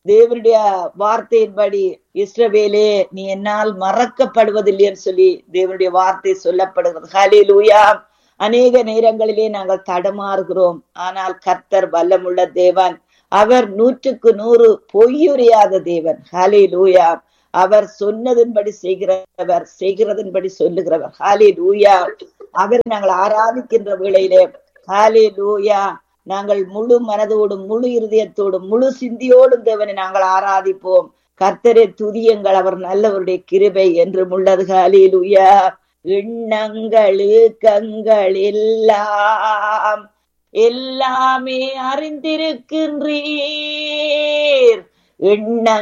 தேவனுடைய வார்த்தையின்படி இஸ்ரவேலே நீ என்னால் மறக்கப்படுவதில்லைன்னு சொல்லி தேவனுடைய வார்த்தை சொல்லப்படுகிறது ஹalleluya அநேக நேரங்களிலே நாங்கள் தடமாறுகிறோம் ஆனால் கர்த்தர் வல்லமுள்ள தேவன் அவர் நூற்றுக்கு நூறு பொய்யுரையாத தேவன் ஹalleluya அவர் சொன்னதின்படி செய்கிறவர் செய்கிறதன்படி சொல்லுகிறவர் ஹாலே லூயா அவர் நாங்கள் ஆராதிக்கின்ற வேளையிலே ஹாலே லூயா நாங்கள் முழு மனதோடும் முழு இருதயத்தோடும் முழு சிந்தியோடும் தேவனை நாங்கள் ஆராதிப்போம் கர்த்தரை துதியுங்கள் அவர் நல்லவருடைய கிருபை என்றும் உள்ளது ஹாலே லூயா எண்ணங்களு கங்கள் எல்லாம் எல்லாமே அறிந்திருக்கின்றீர் எண்ண